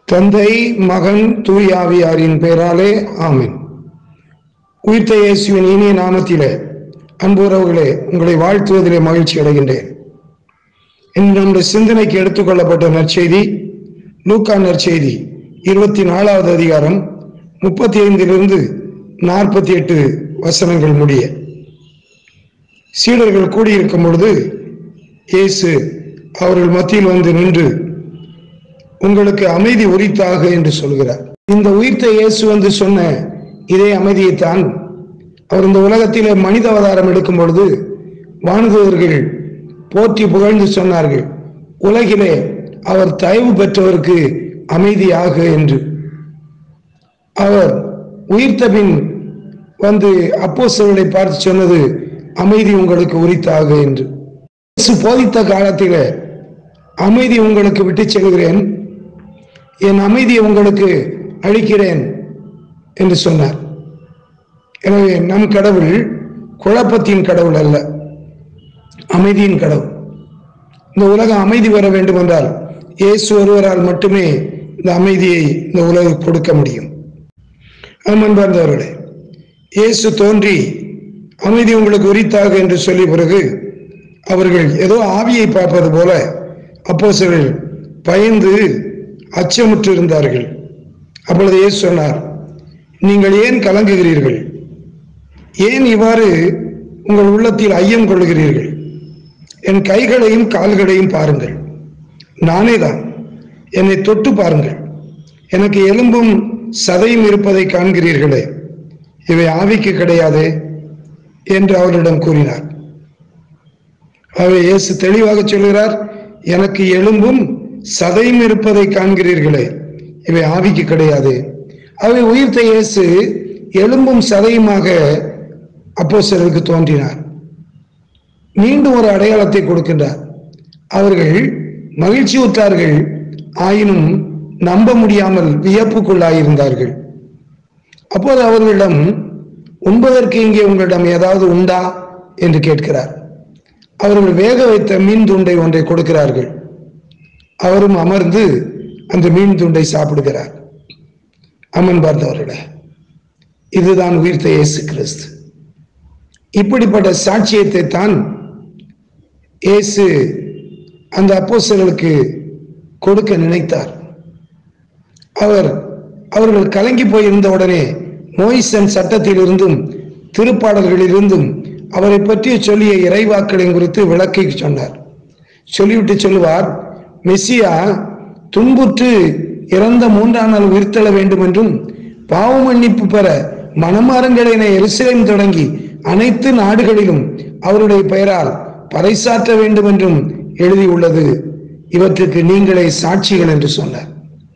தந்தை மகன் தூயாவியாரின் பெயராலே ஆமென் உயிர்த்த இயேசுவின் இனிய நாமத்திலே அன்புறவுகளே உங்களை வாழ்த்துவதிலே மகிழ்ச்சி அடைகின்றேன் இன்று நம்முடைய சிந்தனைக்கு எடுத்துக்கொள்ளப்பட்ட நற்செய்தி லூக்கா நற்செய்தி இருபத்தி நாலாவது அதிகாரம் முப்பத்தி ஐந்திலிருந்து நாற்பத்தி எட்டு வசனங்கள் முடிய சீடர்கள் கூடியிருக்கும் பொழுது இயேசு அவர்கள் மத்தியில் வந்து நின்று உங்களுக்கு அமைதி உரித்தாக என்று சொல்கிறார் இந்த உயிர்த்த இயேசு வந்து சொன்ன இதே அமைதியைத்தான் அவர் இந்த உலகத்திலே மனித அவதாரம் எடுக்கும் பொழுது வானதூதர்கள் போற்றி புகழ்ந்து சொன்னார்கள் உலகிலே அவர் தயவு பெற்றவருக்கு அமைதியாக என்று அவர் உயிர்த்த பின் வந்து அப்போஸ்தலர்களை பார்த்து சொன்னது அமைதி உங்களுக்கு உரித்தாக என்று இயேசு போதித்த காலத்திலே அமைதி உங்களுக்கு விட்டுச் செல்கிறேன் என் அமைதியை உங்களுக்கு அளிக்கிறேன் என்று சொன்னார் எனவே நம் கடவுள் குழப்பத்தின் கடவுள் அல்ல அமைதியின் கடவுள் இந்த உலகம் அமைதி பெற வேண்டும் என்றால் இயேசு ஒருவரால் மட்டுமே இந்த அமைதியை இந்த உலகம் கொடுக்க முடியும் அன்பன்பர்களே இயேசு தோன்றி அமைதி உங்களுக்கு உரித்தாக என்று சொல்லி பிறகு அவர்கள் ஏதோ ஆவியை பார்ப்பது போல அப்போ பயந்து அச்சமுற்று இருந்தார்கள் அப்பொழுது இயேசு சொன்னார் நீங்கள் ஏன் கலங்குகிறீர்கள் ஏன் இவ்வாறு உங்கள் உள்ளத்தில் ஐயம் கொள்கிறீர்கள் என் கைகளையும் கால்களையும் பாருங்கள் நானே தான் என்னை தொட்டு பாருங்கள் எனக்கு எலும்பும் சதையும் இருப்பதை காண்கிறீர்களே இவை ஆவிக்கு கிடையாது என்று அவரிடம் கூறினார் அவை இயேசு தெளிவாக சொல்கிறார் எனக்கு எலும்பும் சதையும் இருப்பதை காண்கிறீர்களே இவை ஆவிக்கு கிடையாது அவை உயிர்த்த இயேசு எலும்பும் சதையுமாக அப்போ சிலருக்கு தோன்றினார் மீண்டும் ஒரு அடையாளத்தை கொடுக்கின்றார் அவர்கள் மகிழ்ச்சி உற்றார்கள் ஆயினும் நம்ப முடியாமல் வியப்புக்குள்ளாயிருந்தார்கள் அப்போது அவர்களிடம் உண்பதற்கு இங்கே உங்களிடம் ஏதாவது உண்டா என்று கேட்கிறார் அவர்கள் வேக வைத்த மீன் துண்டை ஒன்றை கொடுக்கிறார்கள் அவரும் அமர்ந்து அந்த மீன் துண்டை சாப்பிடுகிறார் அமன் பார்த்தவர்களே இதுதான் உயிர்த்த இயேசு கிறிஸ்து இப்படிப்பட்ட சாட்சியத்தை தான் இயேசு அந்த அப்போஸ்தலர்களுக்கு கொடுக்க நினைத்தார் அவர் அவர்கள் கலங்கி போயிருந்த உடனே மோயிசன் சட்டத்திலிருந்தும் திருப்பாடல்களிலிருந்தும் அவரை பற்றி சொல்லிய இறைவாக்களின் குறித்து விளக்கி சொன்னார் சொல்லிவிட்டு சொல்லுவார் மெஸ்ஸியா துன்புற்று இறந்த மூன்றாம் நாள் உயிர்த்தெழ வேண்டும் என்றும் பாவ மன்னிப்பு பெற மனமாறுங்களின எருசலேம் தொடங்கி அனைத்து நாடுகளிலும் அவருடைய பெயரால் பறைசாற்ற வேண்டும் என்றும் எழுதியுள்ளது இவற்றுக்கு நீங்களே சாட்சிகள் என்று சொன்னார்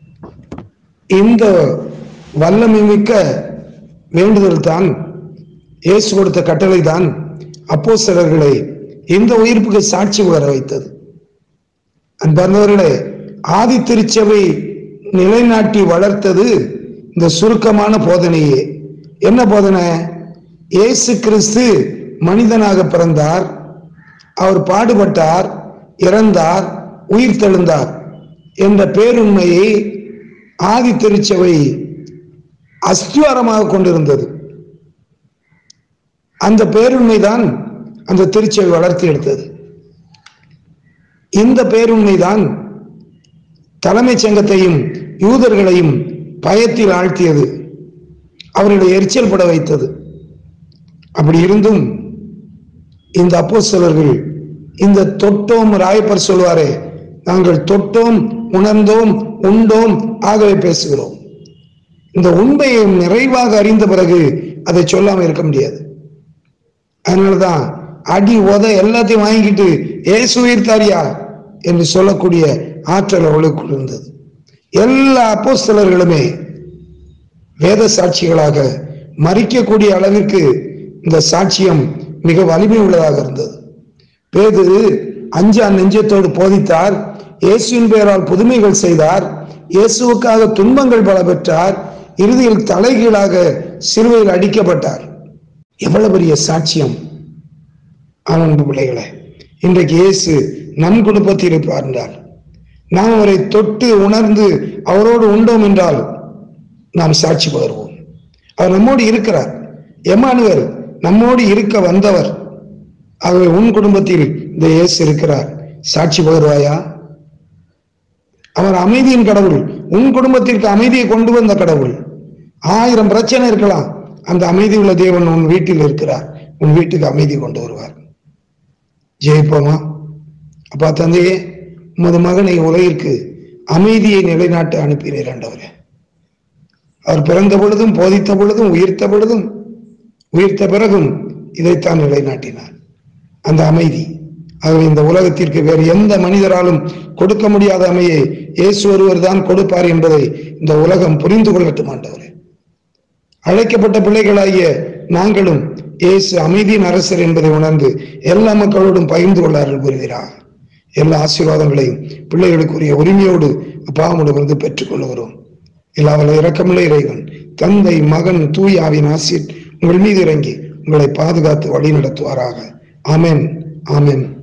இந்த வல்லமை மிக்க வேண்டுதல் தான் இயேசு கொடுத்த கட்டளை தான் அப்போ சிலர்களை இந்த உயிர்ப்புக்கு சாட்சி வர வைத்தது அன்பர்களே ஆதி திருச்சபை நிலைநாட்டி வளர்த்தது இந்த சுருக்கமான போதனையே என்ன போதனை இயேசு கிறிஸ்து மனிதனாக பிறந்தார் அவர் பாடுபட்டார் இறந்தார் உயிர் தெழுந்தார் என்ற பேருண்மையை ஆதி திருச்சபை அஸ்திவாரமாக கொண்டிருந்தது அந்த பேருண்மைதான் அந்த திருச்சபை வளர்த்தி எடுத்தது இந்த பேருண்மைதான் தலைமைச் சங்கத்தையும் யூதர்களையும் பயத்தில் ஆழ்த்தியது அவர்களை எரிச்சல் பட வைத்தது அப்படி இருந்தும் இந்த அப்போஸ்தலர்கள் இந்த தொட்டோம் ராயப்பர் சொல்வாரே நாங்கள் தொட்டோம் உணர்ந்தோம் உண்டோம் ஆகவே பேசுகிறோம் இந்த உண்மையை நிறைவாக அறிந்த பிறகு அதை சொல்லாம இருக்க முடியாது அதனாலதான் அடி உத எல்லாத்தையும் வாங்கிட்டு ஏசு உயிர்த்தாரியா என்று சொல்லக்கூடிய ஆற்றல் அவளுக்கு இருந்தது எல்லா அப்போஸ்தலர்களுமே வேத சாட்சிகளாக மறிக்கக்கூடிய அளவிற்கு இந்த சாட்சியம் மிக வலிமை உள்ளதாக இருந்தது பேது அஞ்சா நெஞ்சத்தோடு போதித்தார் இயேசுவின் பெயரால் புதுமைகள் செய்தார் இயேசுவுக்காக துன்பங்கள் பல பெற்றார் இறுதியில் தலைகீழாக சிலுவையில் அடிக்கப்பட்டார் எவ்வளவு பெரிய சாட்சியம் ஆனந்த பிள்ளைகளே இன்றைக்கு இயேசு நம் குடும்பத்தில் பார்ந்தார் நாம் அவரை தொட்டு உணர்ந்து அவரோடு உண்டோம் என்றால் நாம் சாட்சி பகர்வோம் அவர் நம்மோடு இருக்கிறார் எமானுவல் நம்மோடு இருக்க வந்தவர் ஆகவே உன் குடும்பத்தில் இந்த இயேசு இருக்கிறார் சாட்சி பகர்வாயா அவர் அமைதியின் கடவுள் உன் குடும்பத்திற்கு அமைதியை கொண்டு வந்த கடவுள் ஆயிரம் பிரச்சனை இருக்கலாம் அந்த அமைதி உள்ள தேவன் உன் வீட்டில் இருக்கிறார் உன் வீட்டுக்கு அமைதி கொண்டு வருவார் ஜெயிப்போமா அப்பா தந்தையே உமது மகனை உலகிற்கு அமைதியை நிலைநாட்ட அனுப்பினீர் ஆண்டவரே அவர் பிறந்த பொழுதும் போதித்த பொழுதும் உயிர்த்த பொழுதும் உயிர்த்த பிறகும் இதைத்தான் நிலைநாட்டினார் அந்த அமைதி ஆகவே இந்த உலகத்திற்கு வேறு எந்த மனிதராலும் கொடுக்க முடியாத அமையை இயேசு ஒருவர் தான் கொடுப்பார் என்பதை இந்த உலகம் புரிந்து கொள்ளட்டும் ஆண்டவரே அழைக்கப்பட்ட பிள்ளைகளாகிய நாங்களும் இயேசு அமைதியின் அரசர் என்பதை உணர்ந்து எல்லா மக்களோடும் பகிர்ந்து கொள்ளார்கள் புரிகிறார் எல்லா ஆசீர்வாதங்களையும் பிள்ளைகளுக்குரிய உரிமையோடு அப்பாவிடமிருந்து பெற்றுக் கொள்ளுகிறோம் எல்லாவல்ல இரக்கமுள்ள இறைவன் தந்தை மகன் தூயாவின் ஆசிர் உங்கள் மீது இறங்கி உங்களை பாதுகாத்து வழி நடத்துவாராக ஆமென் ஆமென்